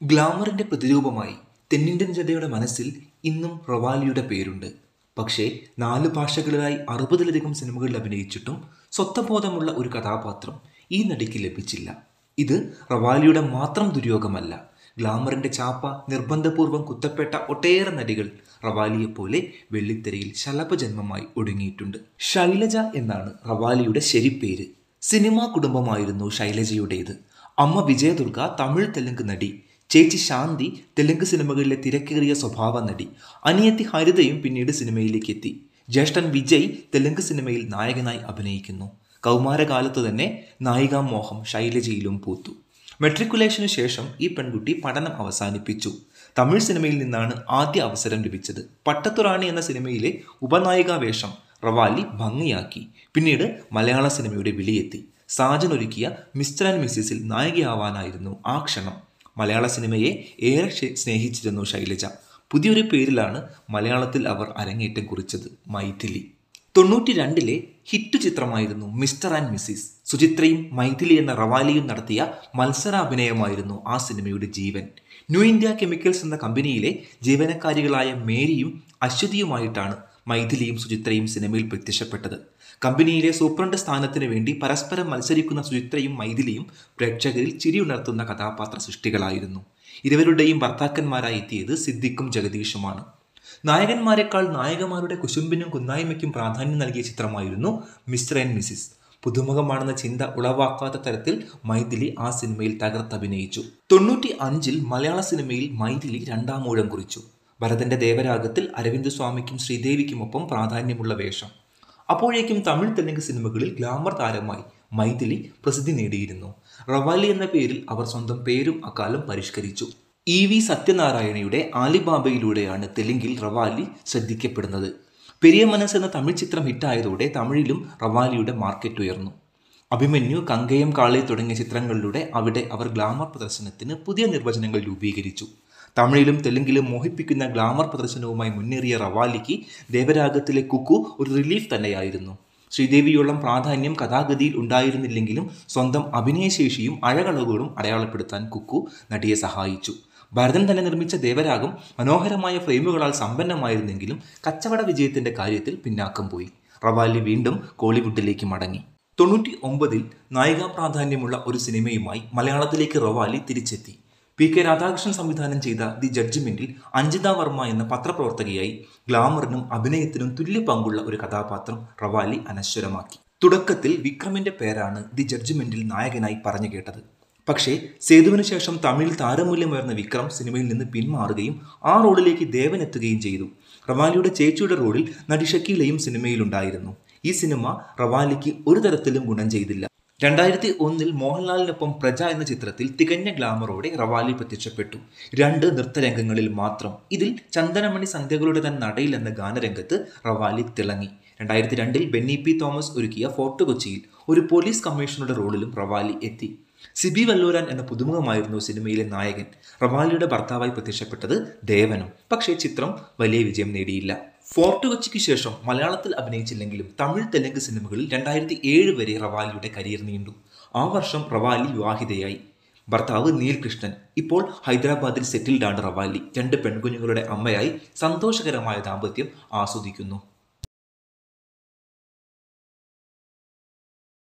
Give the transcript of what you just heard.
ഗ്ലാമറിന്റെ പ്രതിരൂപമായി തെന്നിന്ത്യൻ ജനതയുടെ മനസ്സിൽ ഇന്നും റവാലിയുടെ പേരുണ്ട് പക്ഷേ നാല് ഭാഷകളിലായി അറുപതിലധികം സിനിമകളിൽ അഭിനയിച്ചിട്ടും സ്വത്വബോധമുള്ള ഒരു കഥാപാത്രം ഈ നടിക്ക് ലഭിച്ചില്ല ഇത് റവാലിയുടെ മാത്രം ദുര്യോഗമല്ല ഗ്ലാമറിന്റെ ചാപ്പ നിർബന്ധപൂർവം കുത്തപ്പെട്ട ഒട്ടേറെ നടികൾ റവാലിയെപ്പോലെ വെള്ളിത്തിരയിൽ ശലഭജന്മമായി ഒടുങ്ങിയിട്ടുണ്ട് ശൈലജ എന്നാണ് റവാലിയുടെ ശരിപ്പേര് സിനിമാ കുടുംബമായിരുന്നു ശൈലജയുടേത് അമ്മ വിജയദുർഗ തമിഴ് തെലുങ്ക് നടി ചേച്ചി ശാന്തി തെലുങ്ക് സിനിമകളിലെ തിരക്കേറിയ സ്വഭാവ നടി അനിയത്തി ഹരിതയും പിന്നീട് സിനിമയിലേക്ക് എത്തി ജ്യേഷ്ഠൻ വിജയ് തെലുങ്ക് സിനിമയിൽ നായകനായി അഭിനയിക്കുന്നു കൗമാരകാലത്ത് തന്നെ നായികാമോഹം ശൈലജയിലും പൂത്തു മെട്രിക്കുലേഷനു ശേഷം ഈ പെൺകുട്ടി പഠനം അവസാനിപ്പിച്ചു തമിഴ് സിനിമയിൽ നിന്നാണ് ആദ്യ അവസരം ലഭിച്ചത് പട്ടത്തുറാണി എന്ന സിനിമയിലെ ഉപനായികാ വേഷം റവാലി ഭംഗിയാക്കി പിന്നീട് മലയാള സിനിമയുടെ വിളിയെത്തി സാജൻ ഒരുക്കിയ മിസ്റ്റർ ആൻഡ് മിസ്സിസിൽ നായികയാവാനായിരുന്നു ആ ക്ഷണം മലയാള സിനിമയെ ഏറെ ക്ഷേ- സ്നേഹിച്ചിരുന്നു ശൈലജ പുതിയൊരു പേരിലാണ് മലയാളത്തിൽ അവർ അരങ്ങേറ്റം കുറിച്ചത് മൈഥിലി തൊണ്ണൂറ്റി രണ്ടിലെ ഹിറ്റ് ചിത്രമായിരുന്നു മിസ്റ്റർ ആൻഡ് മിസ്സിസ് സുചിത്രയും മൈഥിലി എന്ന റവാലിയും നടത്തിയ മത്സരാഭിനയമായിരുന്നു ആ സിനിമയുടെ ജീവൻ ന്യൂ ഇന്ത്യ കെമിക്കൽസ് എന്ന കമ്പനിയിലെ ജീവനക്കാരികളായ മേരിയും അശ്വതിയുമായിട്ടാണ് മൈഥിലിയും സുചിത്രയും സിനിമയിൽ പ്രത്യക്ഷപ്പെട്ടത് കമ്പനിയിലെ സൂപ്രണ്ട് സ്ഥാനത്തിന് വേണ്ടി പരസ്പരം മത്സരിക്കുന്ന സുചിത്രയും മൈഥിലിയും പ്രേക്ഷകരിൽ ചിരിയുണർത്തുന്ന കഥാപാത്ര സൃഷ്ടികളായിരുന്നു ഇരുവരുടെയും ഭർത്താക്കന്മാരായി എത്തിയത് സിദ്ദിഖും ജഗദീഷുമാണ് നായകന്മാരെക്കാൾ നായകന്മാരുടെ കുശുമ്പിനും കുന്നായ്മയ്ക്കും പ്രാധാന്യം നൽകിയ ചിത്രമായിരുന്നു മിസ്റ്റർ ആൻഡ് മിസ്സിസ് പുതുമുഖമാണെന്ന ചിന്ത ഉളവാക്കാത്ത തരത്തിൽ മൈഥിലി ആ സിനിമയിൽ തകർത്തഭിനയിച്ചു തൊണ്ണൂറ്റി അഞ്ചിൽ മലയാള സിനിമയിൽ മൈഥിലി രണ്ടാം ഊഴം കുറിച്ചു ഭരതന്റെ ദേവരാഗത്തിൽ അരവിന്ദ് സ്വാമിക്കും ശ്രീദേവിക്കുമൊപ്പം പ്രാധാന്യമുള്ള വേഷം അപ്പോഴേക്കും തമിഴ് തെലുങ്ക് സിനിമകളിൽ ഗ്ലാമർ താരമായി മൈഥിലി പ്രസിദ്ധി നേടിയിരുന്നു റവാലി എന്ന പേരിൽ അവർ സ്വന്തം പേരും അക്കാലം പരിഷ്കരിച്ചു ഇ വി സത്യനാരായണയുടെ ആലിബാബയിലൂടെയാണ് തെലുങ്കിൽ റവാലി ശ്രദ്ധിക്കപ്പെടുന്നത് പെരിയ മനസ്സ് എന്ന തമിഴ് ചിത്രം ഹിറ്റായതോടെ തമിഴിലും റവാലിയുടെ മാർക്കറ്റ് ഉയർന്നു അഭിമന്യു കങ്കയം കാളെ തുടങ്ങിയ ചിത്രങ്ങളിലൂടെ അവിടെ അവർ ഗ്ലാമർ പ്രദർശനത്തിന് പുതിയ നിർവചനങ്ങൾ രൂപീകരിച്ചു തമിഴിലും തെലുങ്കിലും മോഹിപ്പിക്കുന്ന ഗ്ലാമർ പ്രദർശനവുമായി മുന്നേറിയ റവാലിക്ക് ദേവരാഗത്തിലെ കുക്കു ഒരു റിലീഫ് തന്നെയായിരുന്നു ശ്രീദേവിയോളം പ്രാധാന്യം കഥാഗതിയിൽ ഉണ്ടായിരുന്നില്ലെങ്കിലും സ്വന്തം അഭിനയശേഷിയും അഴകളവുകളും അടയാളപ്പെടുത്താൻ കുക്കു നടിയെ സഹായിച്ചു ഭരതൻ തന്നെ നിർമ്മിച്ച ദേവരാഗം മനോഹരമായ ഫ്രെയിമുകളാൽ സമ്പന്നമായിരുന്നെങ്കിലും കച്ചവട വിജയത്തിന്റെ കാര്യത്തിൽ പിന്നാക്കം പോയി റവാലി വീണ്ടും കോളിവുഡിലേക്ക് മടങ്ങി തൊണ്ണൂറ്റി ഒമ്പതിൽ നായികാ പ്രാധാന്യമുള്ള ഒരു സിനിമയുമായി മലയാളത്തിലേക്ക് റവാലി തിരിച്ചെത്തി പി കെ രാധാകൃഷ്ണൻ സംവിധാനം ചെയ്ത ദി ജഡ്ജ്മെന്റിൽ അഞ്ജിത വർമ്മ എന്ന പത്രപ്രവർത്തകയായി ഗ്ലാമറിനും അഭിനയത്തിനും തുല്യ പങ്കുള്ള ഒരു കഥാപാത്രം റവാലി അനശ്വരമാക്കി തുടക്കത്തിൽ വിക്രമിന്റെ പേരാണ് ദി ജഡ്ജ്മെന്റിൽ നായകനായി പറഞ്ഞു കേട്ടത് പക്ഷേ സേതുവിന് ശേഷം തമിഴിൽ താരമൂല്യമുയർന്ന വിക്രം സിനിമയിൽ നിന്ന് പിന്മാറുകയും ആ റോളിലേക്ക് ദേവൻ എത്തുകയും ചെയ്തു റവാലിയുടെ ചേച്ചിയുടെ റോളിൽ നടി ഷക്കീലയും സിനിമയിലുണ്ടായിരുന്നു ഈ സിനിമ റവാലിക്ക് ഒരു തരത്തിലും ഗുണം ചെയ്തില്ല രണ്ടായിരത്തി ഒന്നിൽ മോഹൻലാലിനൊപ്പം പ്രജ എന്ന ചിത്രത്തിൽ തികഞ്ഞ ഗ്ലാമറോടെ റവാലി പ്രത്യക്ഷപ്പെട്ടു രണ്ട് നൃത്തരംഗങ്ങളിൽ മാത്രം ഇതിൽ ചന്ദനമണി സന്ധ്യകളുടെ തൻ നടയിൽ എന്ന ഗാനരംഗത്ത് റവാലി തിളങ്ങി രണ്ടായിരത്തി രണ്ടിൽ ബെന്നി പി തോമസ് ഒരുക്കിയ ഫോർട്ട് കൊച്ചിയിൽ ഒരു പോലീസ് കമ്മീഷണറുടെ റോളിലും റവാലി എത്തി സിബി വല്ലൂരാൻ എന്ന പുതുമുഖമായിരുന്നു സിനിമയിലെ നായകൻ റവാലിയുടെ ഭർത്താവായി പ്രത്യക്ഷപ്പെട്ടത് ദേവനും പക്ഷേ ചിത്രം വലിയ വിജയം നേടിയില്ല ഫോർട്ട് കൊച്ചിക്ക് ശേഷം മലയാളത്തിൽ അഭിനയിച്ചില്ലെങ്കിലും തമിഴ് തെലുങ്ക് സിനിമകളിൽ രണ്ടായിരത്തി ഏഴ് വരെ റവാലിയുടെ കരിയർ നീണ്ടു ആ വർഷം റവാലി വിവാഹിതയായി ഭർത്താവ് നീൽകൃഷ്ണൻ ഇപ്പോൾ ഹൈദരാബാദിൽ സെറ്റിൽഡാണ് റവാലി രണ്ട് പെൺകുഞ്ഞുങ്ങളുടെ അമ്മയായി സന്തോഷകരമായ ദാമ്പത്യം ആസ്വദിക്കുന്നു